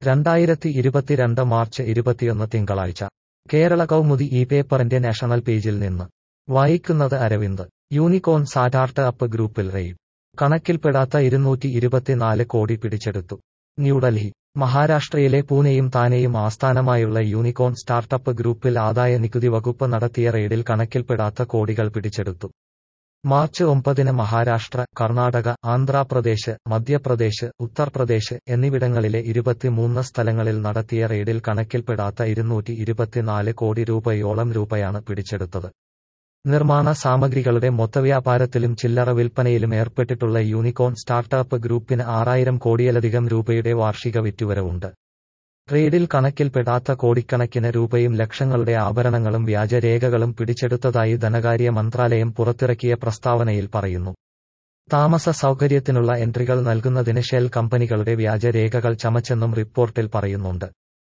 രണ്ടായിരത്തി ഇരുപത്തിരണ്ട് മാർച്ച് ഇരുപത്തിയൊന്ന് തിങ്കളാഴ്ച കേരള കൗമുദി ഈ പേപ്പറിന്റെ നാഷണൽ പേജിൽ നിന്ന് വായിക്കുന്നത് അരവിന്ദ് യൂണിക്കോൺ സാറ്റാർട്ട് അപ്പ് ഗ്രൂപ്പിൽ റെയ്ഡ് കണക്കിൽപ്പെടാത്ത ഇരുന്നൂറ്റി ഇരുപത്തിനാല് കോടി പിടിച്ചെടുത്തു ന്യൂഡൽഹി മഹാരാഷ്ട്രയിലെ പൂനെയും താനെയും ആസ്ഥാനമായുള്ള യൂണിക്കോൺ സ്റ്റാർട്ടപ്പ് ഗ്രൂപ്പിൽ ആദായ നികുതി വകുപ്പ് നടത്തിയ റെയ്ഡിൽ കണക്കിൽപ്പെടാത്ത കോടികൾ പിടിച്ചെടുത്തു മാർച്ച് ഒമ്പതിന് മഹാരാഷ്ട്ര കർണാടക ആന്ധ്രാപ്രദേശ് മധ്യപ്രദേശ് ഉത്തർപ്രദേശ് എന്നിവിടങ്ങളിലെ ഇരുപത്തിമൂന്ന് സ്ഥലങ്ങളിൽ നടത്തിയ റെയ്ഡിൽ കണക്കിൽപ്പെടാത്ത ഇരുന്നൂറ്റി ഇരുപത്തിനാല് കോടി രൂപയോളം രൂപയാണ് പിടിച്ചെടുത്തത് നിർമ്മാണ സാമഗ്രികളുടെ മൊത്തവ്യാപാരത്തിലും ചില്ലറ വിൽപ്പനയിലും ഏർപ്പെട്ടിട്ടുള്ള യൂണിക്കോൺ സ്റ്റാർട്ടപ്പ് ഗ്രൂപ്പിന് ആറായിരം കോടിയിലധികം രൂപയുടെ വാർഷിക വിറ്റുവരവുണ്ട് റെയ്ഡിൽ കണക്കിൽപ്പെടാത്ത കോടിക്കണക്കിന് രൂപയും ലക്ഷങ്ങളുടെ ആഭരണങ്ങളും വ്യാജരേഖകളും പിടിച്ചെടുത്തതായി ധനകാര്യ മന്ത്രാലയം പുറത്തിറക്കിയ പ്രസ്താവനയിൽ പറയുന്നു താമസ സൗകര്യത്തിനുള്ള എൻട്രികൾ നൽകുന്നതിന് ഷെൽ കമ്പനികളുടെ വ്യാജരേഖകൾ ചമച്ചെന്നും റിപ്പോർട്ടിൽ പറയുന്നുണ്ട്